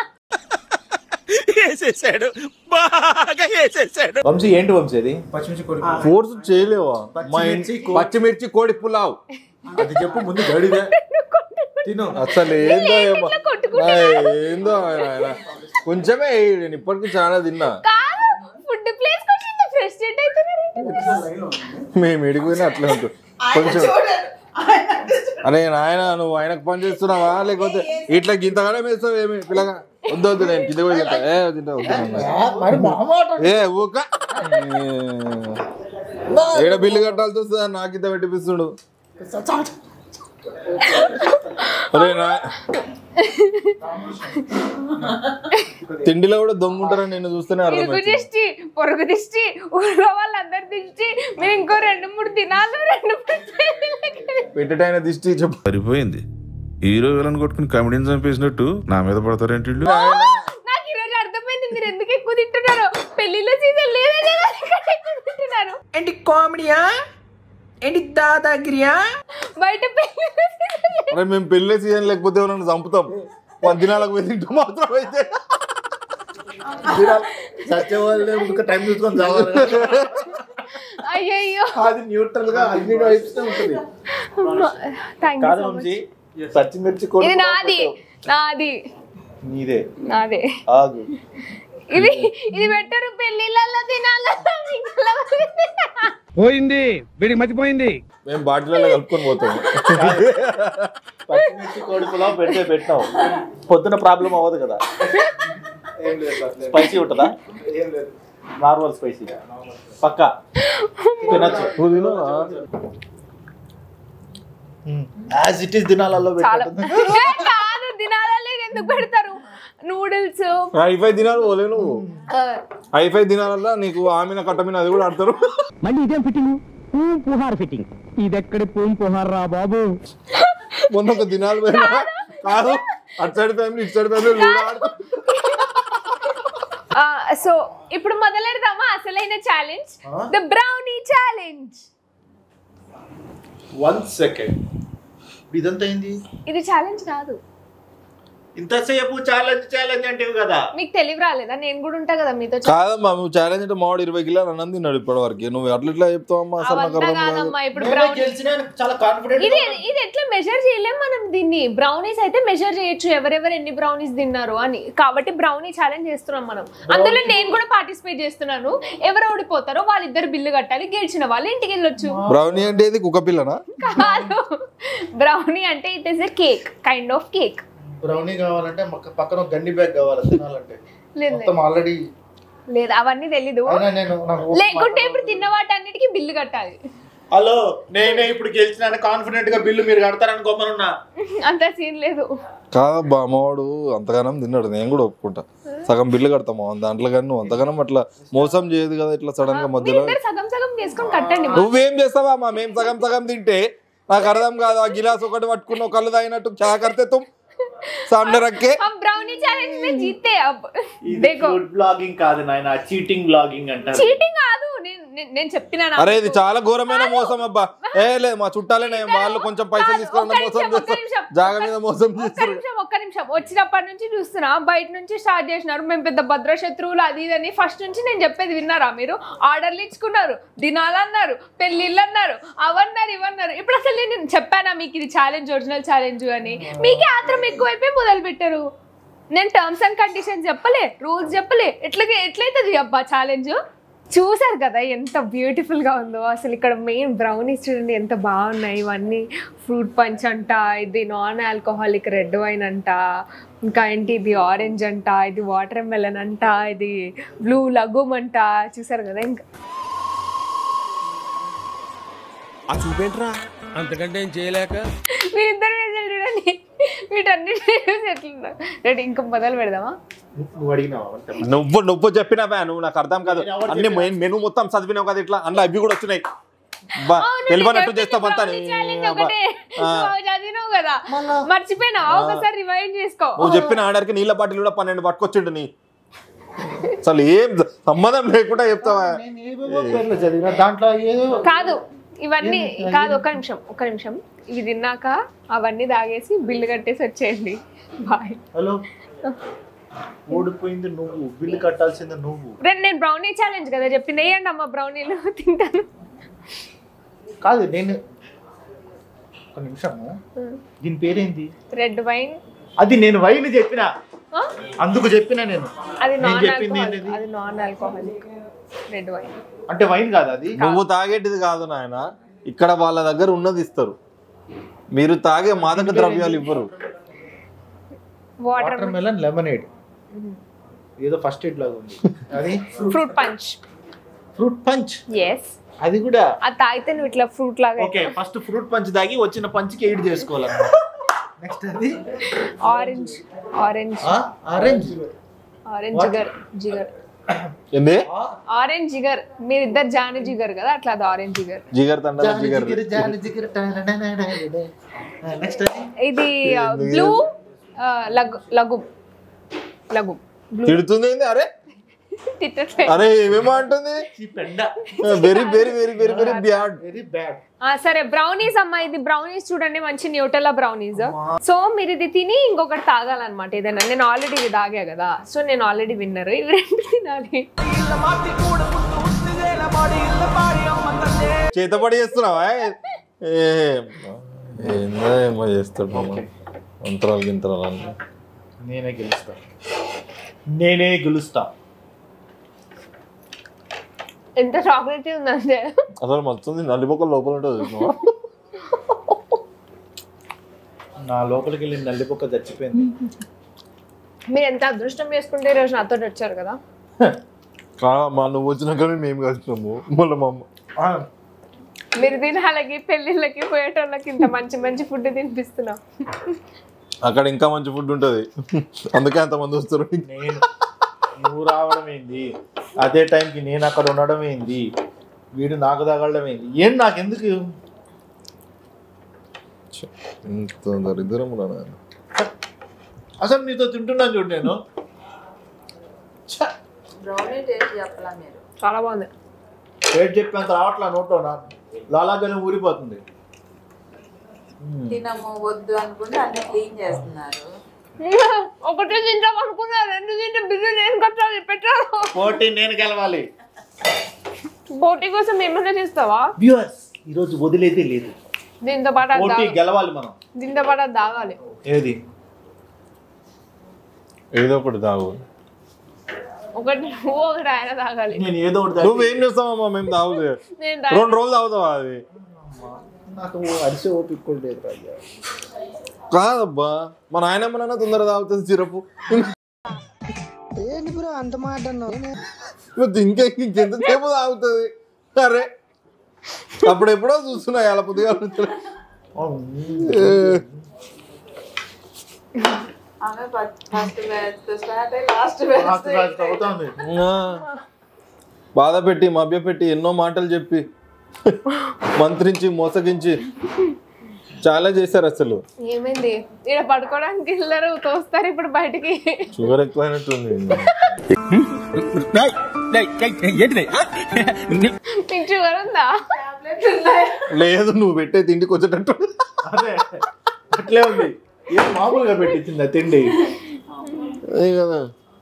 వేసేసాడు బాగా వేసేసాడు వంశీ ఏంటి వంశీ అది పచ్చిమిర్చి కొడుకు ఫోర్స్ చేయలేవా మా పచ్చిమిర్చి, ఇంటి కో- పచ్చిమిర్చి కోడి పులావ్ అది చెప్పు ముందు గడిదే తిను అసలు ఏందో ఏమో ఇట్లా కొట్టుకుంటున్నారు. ఆ, ఏందో ఆయన ఆయన. కొంచెమే వేయి, నేను ఇప్పటికి చాలా తిన్నా కాదు ఫుడ్ ప్లేస్ కొంచెం ఫ్రస్ట్రేట్ అవుతున్నారు మేము ఎడిగిపోయినా అట్లే ఉంటుంది కొంచెం అరే నాయన నువ్వు ఆయనకు పని చేస్తున్నావా లేకపోతే ఇట్లా గింతగానే వేస్తావు ఏమి పిల్లగా వద్దు వద్దు నేను కింద పోయి తింటా ఏ తింటా వద్దు నాన్న. ఏ ఊక ఏడ బిల్లు కట్టాల్సి వస్తుందా నాకు ఇంత పెట్టిపిస్తుడు అరే నా తిండిలో కూడా దొంగుంటారని నేను చూస్తేనే ఇరుగు అర్థమైంది దిష్టి పొరుగు దిష్టి ఊళ్ళో వాళ్ళందరి దిష్టి మీరు ఇంకో రెండు మూడు దినాలు రెండు మూడు పెళ్ళిళ్ళకి పెట్టటైన దిష్టి చెప్పు సరిపోయింది హీరో విలన్ కొట్టుకుని కమెడీని చంపేసినట్టు నా మీద పడతారేంటి వీళ్ళు? నాకు ఈరోజు అర్థమైంది మీరు ఎందుకు ఎక్కువ తింటున్నారు పెళ్లిలో సీజన్ లేదా లేదా ఇక్కడ ఎక్కువ తింటున్నారు ఏంటి కామెడీయా ఏంటి దాదాగిరియా బయట పెళ్లిలో సీజన్ లేదు. అరే మేము పెళ్ళే సీజన్ లేకపోతే ఎవరైనా చంపుతాం మన దినాలకు పోయి తింటూ మాత్రం అయితే చచ్చే వాళ్ళే ఇంకా టైం చూసుకొని చావాలి అయ్యయ్యో అది న్యూట్రల్ గా అన్ని వైప్స్ ఉంటుంది థ్యాంక్ కాదు యూ వంశీ పచ్చిమిర్చి కొడుకు ఇది నాది నాది నీదే నాదే ఆగు ఇది ఇది పెట్టరు పెళ్లిళ్ళల్లో తినాలి పోయింది వీడికి మర్చిపోయింది మేము బాటిలలో కలుపుకొని పోతాం పచ్చిమిర్చి కోడిపులో పెడితే పెట్టావు పొద్దున ప్రాబ్లం అవ్వదు కదా స్పైసీ ఉంటుందా నార్మల్ స్పైసీ పక్కా తినచ్చు నువ్వు తినవా? యాజ్ ఇట్ ఈస్ దినాలలో చాలా పెట్టదు ఏ, కాదు దినాలలో ఇది ఎందుకు పెడతారు నూడిల్స్ ఐఫై దినాలు పోలే నువ్వు ఐఫై దినాలల్లో నీకు ఆమెన కట్టమిన అది కూడా ఆడతారు మళ్ళీ ఇదేం ఫిట్టింగ్ పుహార్ ఫిట్టింగ్ ఇదెక్కడి పూం పుహార్ రా బాబు మొన్న ఒక దినాలు పోయినా కాదు అటు సైడ్ ఫ్యామిలీ ఇటు సైడ్ ఫ్యామిలీ లూడో ఆడతారు సో ఇప్పుడు మొదలెడదామా అసలైన challenge the brownie challenge one second ఇదంతా అయింది ఇది ఛాలెంజ్ కాదు ఇంతసేపు ఛాలెంజ్ ఛాలెంజ్ అంటే కదా మీకు తెలివి రాలేదా నేను కూడా ఉంటా కదా మీతో కాదమ్మా నువ్వు ఛాలెంజ్ అంటే మావాడు ఇరవై కిలోలు అన్నం తిన్నాడు ఇప్పటి వరకు నువ్వు అట్లా ఇట్లా చెప్తావమ్మా అసలు నాకు అవంతా అర్థం కాదు కాదమ్మా ఇప్పుడు నేనే బ్రౌనీ గెలిచిన చాలా కాన్ఫిడెంట్ ఇది ఇది ఎట్లా మెజర్ చేయలేం మనం దీన్ని బ్రౌనీస్ అయితే మెజర్ చేయొచ్చు ఎవరెవరు ఎన్ని బ్రౌనీస్ తిన్నారు అని కాబట్టి బ్రౌనీ ఛాలెంజ్ చేస్తున్నాం మనం అందులో నేను కూడా పార్టిసిపేట్ చేస్తున్నాను ఎవరు ఓడిపోతారో వాళ్ళిద్దరు బిల్లు కట్టాలి గెలిచిన వాళ్ళు ఇంటికి వెళ్ళొచ్చు బ్రౌనీ అంటే ఇది కుక్క పిల్లనా కాదు బ్రౌనీ అంటే it is a cake kind of cake brownie కావాలంటే మక్క- పక్కన ఒక గండి బ్యాగ్ కావాలి తినాలంటే లేదు మొత్తం ఆల్రెడీ లేదు అవన్నీ తెలీదు అయినా నేను నాకు లేకుంటే ఇప్పుడు తిన్న వాటన్నిటికీ బిల్లు కట్టాలి హలో నేనే ఇప్పుడు గెలిచిన కాన్ఫిడెంట్ గా బిల్లు మీరు కడతారని గొప్పనున్నా అంత సీన్ లేదు కాదబ్బా అమ్మవాడు అంతగానం తిన్నాడు నేను కూడా ఒప్పుకుంటా సగం బిల్లు కడతాము దాంట్లో కానీ నువ్వు అంతగానం అట్లా మోసం చేయదు కదా ఇట్లా సడన్ గా మధ్యలో మీరిద్దరు సగం సగం చేసుకొని కట్టండి మా. నువ్వేం చేస్తావా మా మేము సగం సగం తింటే నాకు అర్థం కాదు ఆ గిలాస్ ఒకటి పట్టుకున్న కళ్ళు తాగినట్టు క్యా కర్తే తుమ్ సామ్నే రక్కే हम ब्राउनी चैलेंज में जीते अब ఇది देखो ఫుడ్ బ్లాగింగ్ కాదు నాయన చీటింగ్ బ్లాగింగ్ అంటారు చీటింగ్ కాదు నేను- నేను- నేను చెప్పినా నా- అరే ఇది చాలా ఘోరమైన మోసం అబ్బా ఏ లేదు మా చుట్టాలే వాళ్ళు కొంచెం పైసలు కాదు, తీసుకున్న ఒక్క మోసం నిమిషం, ఒక్క చేస్తారు నిమిషం. జాగ మీద మోసం ఒక్క చేస్తారు నిమిషం ఒక్క నిమిషం వచ్చినప్పటి నుంచి చూస్తున్నా బయట నుంచి స్టార్ట్ చేసినారు మేము పెద్ద భద్ర శత్రువులు అది ఇది అని ఫస్ట్ నుంచి నేను చెప్పేది విన్నారా మీరు ఆర్డర్లు ఇచ్చుకున్నారు దినాలన్నారు పెళ్ళిళ్ళు అన్నారు అవన్నారు ఇవన్నారు ఇప్పుడు అసలు నేను చెప్పానా మీకు ఇది ఛాలెంజ్ ఒరిజినల్ ఛాలెంజ్ అని మీకే ఆత్రం ఎక్కువైపోయి మొదలు పెట్టారు నేను టర్మ్స్ అండ్ కండిషన్స్ చెప్పలే రూల్స్ చెప్పలే ఎట్లా ఎట్లయితుంది అబ్బా ఛాలెంజ్ చూసారు కదా ఎంత బ్యూటిఫుల్ గా ఉందో అసలు ఇక్కడ మెయిన్ బ్రౌనీస్ చూడండి ఎంత బాగున్నాయి ఇవన్నీ ఫ్రూట్ పంచ్ అంట ఇది నాన్ ఆల్కహాలిక్ రెడ్ వైన్ అంట ఇంకా ఏంటి ఇది ఆరెంజ్ అంట ఇది వాటర్ మెలన్ అంట ఇది బ్లూ లగూమ్ అంట చూసారు కదా ఇంకా అంతకంటే ఏం చేయలేక మీరిద్దరు వేసారు చూడండి వీటన్నిటి ఎట్లున్నారు రెడీ ఇంకా మొదలు పెడదామా నువ్వు అడిగినావా అంటే నువ్వు నువ్వు చెప్పినావా నువ్వు నాకు అర్థం కాదు అన్ని మెయిన్ మెను మొత్తం చదివినావు కదా ఇట్లా అందులో అవి కూడా వచ్చినాయి బా అవును, తెలియనట్టు నీకు చేస్తావు అంతా brownie నీ challenge అబ్బా. ఒకటే. ఆ. నువ్వు చదివినావు కదా మర్చిపోయినా ఒకసారి రివైండ్ చేసుకో నువ్వు చెప్పిన ఆర్డర్కి నీళ్ళ బాటిల్ కూడా పన్నెండు పట్టుకొచ్చిండు నీ అసలు ఏం సంబంధం లేకుండా చెప్తావా నేను ఏవేవో పేర్లు చదివినా దాంట్లో ఏదో కాదు ఇవన్నీ కాదు ఒక నిమిషం ఒక నిమిషం ఇవి తిన్నాక అవన్నీ తాగేసి బిల్లు కట్టేసి వచ్చేయండి బాయ్ హలో ఓడిపోయింది నువ్వు బిల్లు కట్టాల్సింది నువ్వు రేపు నేను బ్రౌనీ ఛాలెంజ్ కదా చెప్పింది వేయండి అమ్మ బ్రౌనీలు తింటాను కాదు నేను ఒక నిమిషము దీని పేరేంటి రెడ్ వైన్ అది నేను వైన్ చెప్పిన అందుకు చెప్పిన నేను అది నేను నాన్ చెప్పింది ఆల్కహాలిక్ ఏంటిది? అది నాన్ ఆల్కహాలిక్ రెడ్ వైన్ అంటే వైన్ కాదు అది నువ్వు తాగేటిది కాదు నాయన ఇక్కడ వాళ్ళ దగ్గర ఉన్నది ఇస్తారు మీరు తాగే మాదక ద్రవ్యాలు ఇవ్వరు వాటర్ వాటర్ మెలన్ లెమనేడ్ ఏదో ఫస్ట్ ఎయిడ్ లాగా ఉంది అది fruit punch fruit punch yes అది కూడా అది తాగితే నువ్వు ఇట్లా ఫ్రూట్ లాగా ఓకే ఫస్ట్ ఫ్రూట్ పంచ్ దాగి వచ్చిన పంచ్కి ఎయిడ్ చేసుకోవాలి నెక్స్ట్ అది orange orange orange orange What? జిగర్ జిగర్ ఏంది ఆరెంజ్ జిగర్ మీరిద్దరు జాని జిగర్ కదా అట్లా అది ఆరెంజ్ జిగర్ జిగర్ తండ జిగర్ నెక్స్ట్ అది ఇది బ్లూ లగు లఘు లఘు బ్లూ తిడుతుంది ఏంది అరే తిట్టట్లే అరే ఏమేమో అంటుంది ఈ పెండ very very very very very bad very bad ఆ, సరే బ్రౌనీస్ అమ్మా ఇది బ్రౌనీస్ చూడండి మంచి న్యూటెల్లా బ్రౌనీస్ సో మీరు ఇది తిని ఇంకొకటి తాగాలన్నమాట ఏదైనా నేను ఆల్రెడీ ఇది తాగా కదా సో నేను ఆల్రెడీ విన్నర్ ఇవి రెండు తినాలి చేతపడి చేస్తున్నావా ఏ ఏందో ఏమో చేస్తాడు మామ మంత్రాలు గింత్రాలు అన్నీ నేనే గెలుస్తా నేనే గెలుస్తా ఎంత చాక్లెట్ ఉందంటే అసలు మొత్తం నల్లిపొక్క లోపల ఉంటుంది చూసినావా? నా లోపలికి వెళ్ళి నల్లిపొక్క చచ్చిపోయింది మీరు ఎంత అదృష్టం చేసుకుంటే ఈరోజు నాతో వచ్చారు కదా కా మా నువ్వు వచ్చినాక మేము కలిసినాము మళ్ళీ మా అమ్మ ఆ, మీరు దినాలకి పెళ్ళిళ్ళకి పోయేటోళ్ళకి ఇంత మంచి మంచి ఫుడ్ తినిపిస్తున్నాం అక్కడ ఇంకా మంచి ఫుడ్ ఉంటుంది అందుకే అంతమంది వస్తారు నేను నువ్వు రావడం ఏంది అదే టైంకి నేను అక్కడ ఉండడం ఏంది వీడు నాకు తగలడం ఏంది ఏం నాకు ఎందుకు ఇంత దరిద్రం రా నాయన. అసలు నీతో తింటున్నాను చూడు నేను ఛ! బ్రౌనీ టేస్ట్ చెప్పలా మీరు చాలా బాగుంది రేట్ చెప్పేంత రావట్లా నోట్లో లాలాజలం ఊరిపోతుంది తినము వద్దు అనుకుంటే అన్ని క్లీన్ చేస్తున్నారు ఒకటే తింటాం అనుకున్నా రెండు తింటే బిర్యానీ నేను కట్టాలి పెట్టాను పోటీ నేను గెలవాలి పోటీ కోసం ఏమైనా చేస్తావా వ్యూవర్స్ ఈరోజు వదిలేదే లేదు దీంతో పాటు అది పోటీ తాగాలి. గెలవాలి మనం దీంతో పాటు అది తాగాలి ఏది ఏదో ఒకటి తాగు ఒకటి నువ్వు ఒకటి ఆయన తాగాలి నేను ఏదో ఒకటి తాగి- నువ్వేం చేస్తావమ్మా మేము తాగుదే నేను తా- రెండు రోజులు తాగుతావా అది నాకు అరిసే ఓపిక కూడా లేదు రాజా కాదబ్బా మా నాయనమ్మ నాన్న తొందరగా తాగుతుంది సిరప్ ఇంకా ఇంకెంతసేపు తాగుతుంది అరే అప్పుడు ఎప్పుడో చూస్తున్నా అలా పొద్దుగా ఆమె ఫస్ట్ బ్యాచ్ స్టార్ట్ అయ్యి లాస్ట్ బ్యాచ్ అవుతుంది బాధ పెట్టి మభ్య పెట్టి ఎన్నో మాటలు చెప్పి మంత్రించి మోసగించి చాలా చేశారు అసలు ఏమైంది ఇక్కడ పడుకోవడానికి వెళ్ళరు తోస్తారు ఇప్పుడు బయటికి షుగర్ ఎక్కువైనట్టుంది ఏంటిది నీకు షుగర్ ఉందా లేదు నువ్వు పెట్టే తిండికి వచ్చేటట్టు అదే అట్లే ఉంది ఏం మామూలుగా పెట్టించింది ఆ తిండి అదే కదా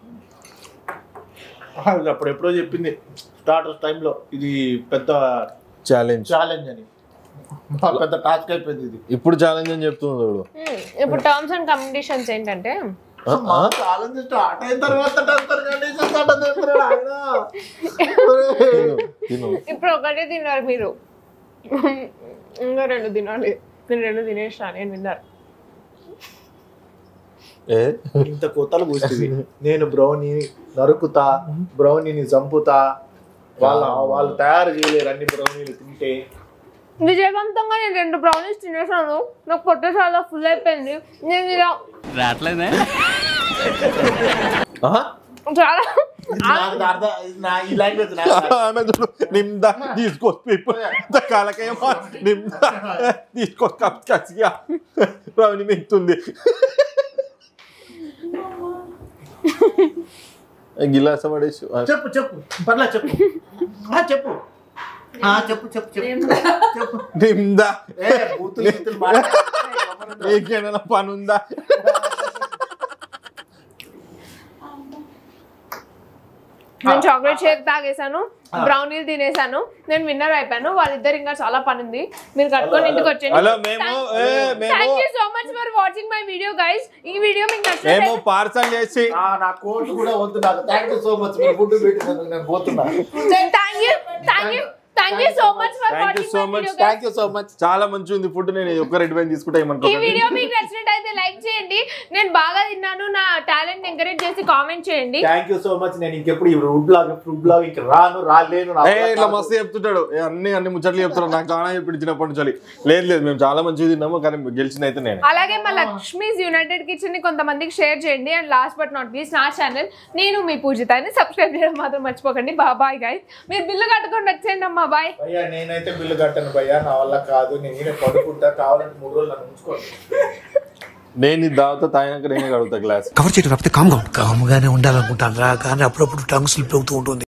అది అప్పుడు ఎప్పుడో చెప్పింది స్టార్టర్స్ టైంలో ఇది పెద్ద ఛాలెంజ్ ఛాలెంజ్ అని మా పెద్ద టాస్క్ అయిపోయింది ఇది ఇప్పుడు ఛాలెంజ్ అని చెప్తుంది చూడు ఉమ్, ఇప్పుడు టర్మ్స్ అండ్ కండిషన్స్ ఏంటంటే ఛాలెంజ్ స్టార్ట్ అయిన తర్వాత కండిషన్ స్టార్ట్ చేస్తున్నాడు ఆయన తిను, తిను ఇప్పుడు ఒకటే తిన్నారు మీరు ఇంకా రెండు తినాలి నేను రెండు తినేసిన నేను తిన్నారు ఏ ఇంత కొత్తలు కూస్తుంది నేను బ్రౌనీ నరుకుతా బ్రౌనీని చంపుతా వాళ్ళ వాళ్ళు తయారు చేయలేరు అన్ని బ్రౌనీలు తింటే విజయవంతంగా నేను రెండు బ్రౌనీస్ తినేసాను నాకు పొట్ట చాలా ఫుల్ అయిపోయింది నేను ఇలా రావట్లేదే ఆహా. చాలా నాకు అర్థం నా ఈ లాంగ్వేజ్ నాకు రాదు. ఆమె చూడు నిమ్దా తీసుకో పీపుల్ కాలకేమో నిమ్దా తీసుకో కప్ కసిగా రవిని మింగుతుంది గిలాస పడేసి చెప్పు చెప్పు పర్లే చెప్పు ఆ, చెప్పు ఆ, చెప్పు చెప్పు చెప్పు చెప్పు నిమ్దా ఏ బూతులు గీతులు మాట్లాడ- నీకేమైనా పని ఉందా నేను చాక్లెట్ షేక్ తాగేసాను బ్రౌనీలు తినేసాను నేను విన్నర్ అయిపోయాను వాళ్ళిద్దరు ఇంకా చాలా పని ఉంది మీరు కట్టుకొని ఇంటికి వచ్చేయండి హలో మేము ఏ మేము thank you so much for watching my video guys ఈ వీడియో మీకు మేము నచ్చినట్లయితే పార్సల్ చేసి ఆ, నా కోట్ కూడా వద్దు నాకు థ్యాంక్ యూ సో మచ్ మీరు ఫుడ్ పెట్టినందుకు నేను పోతున్నా thank you thank you thank you so much for thank you watching so my much video thank you so much చాలా మంచి ఉంది ఫుడ్ నేను ఒక్క రెడ్ వైన్ తీసుకుంటా ఈ ఏమనుకోకండి వీడియో మీకు నచ్చినట్టయితే లైక్ చేయండి నేను బాగా తిన్నాను నా టాలెంట్ ఎంకరేజ్ చేసి కామెంట్ చేయండి థ్యాంక్ యూ సో మచ్ నేను ఇంకెప్పుడు ఈ ఫుడ్ బ్లాగ్ ఫుడ్ బ్లాగ్ ఇంక రాను రాలేను నా ఏ వల్ల ఇట్లా కాదు. మస్తు చెప్తుంటాడు ఏ అన్ని అన్ని ముచ్చట్లు చెప్తున్నాడు నాకు చాలా చెప్పించినప్పటి నుంచి లేదు లేదు మేము చాలా మంచిగా తిన్నాము కానీ గెలిచిన అయితే నేను అలాగే మా లక్ష్మీస్ యునైటెడ్ కిచెన్ ని కొంతమందికి షేర్ చేయండి and last but not least నా ఛానల్ నేను మీ పూజితాని సబ్స్క్రైబ్ చేయడం మాత్రం మర్చిపోకండి బాబాయ్ గాయ్ మీరు బిల్లు కట్టుకొని వచ్చేయండి అమ్మా బాయ్ భయ్యా నేనైతే బిల్లు కట్టను భయ్యా నా వల్ల కాదు నేను ఈయన పడుకుంటా కావాలంటే మూడు రోజులు నన్ను ఉంచుకోండి నేను ఇది దావతా తాగినాక నేనే కడుగుతా గ్లాస్ కవర్ చేయడం కాకపోతే కామ్గా కామ్గానే ఉండాలనుకుంటాను రా కానీ అప్పుడప్పుడు టంగ్ స్లిప్ అవుతూ ఉంటుంది